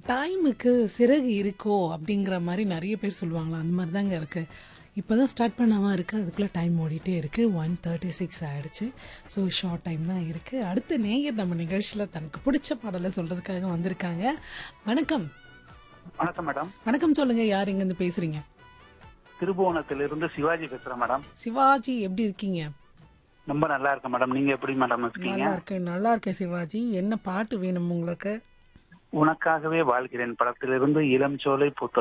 டைமுக்கு சிறகு இருக்கோ அப்படிங்கிற மாதிரி நிறைய பேர் சொல்லுவாங்களா அந்த மாதிரி தாங்க இருக்குது இப்போ தான் ஸ்டார்ட் பண்ணாமல் இருக்குது அதுக்குள்ளே டைம் ஓடிட்டே இருக்குது ஒன் தேர்ட்டி சிக்ஸ் ஆகிடுச்சு ஸோ ஷார்ட் டைம் தான் இருக்குது அடுத்த நேயர் நம்ம நிகழ்ச்சியில் தனக்கு பிடிச்ச பாடலை சொல்கிறதுக்காக வந்திருக்காங்க வணக்கம் வணக்கம் மேடம் வணக்கம் சொல்லுங்கள் யார் இங்கேருந்து பேசுகிறீங்க திருபுவனத்திலிருந்து சிவாஜி பேசுறேன் மேடம் சிவாஜி எப்படி இருக்கீங்க ரொம்ப நல்லா இருக்கேன் மேடம் நீங்க எப்படி மேடம் இருக்கீங்க நல்லா இருக்கேன் நல்லா இருக்கேன் சிவாஜி என்ன பாட்டு வேணும் உங்களுக்கு உனக்காகவே வாழ்கிறேன் படத்திலிருந்து இளம் சோலை பூத்த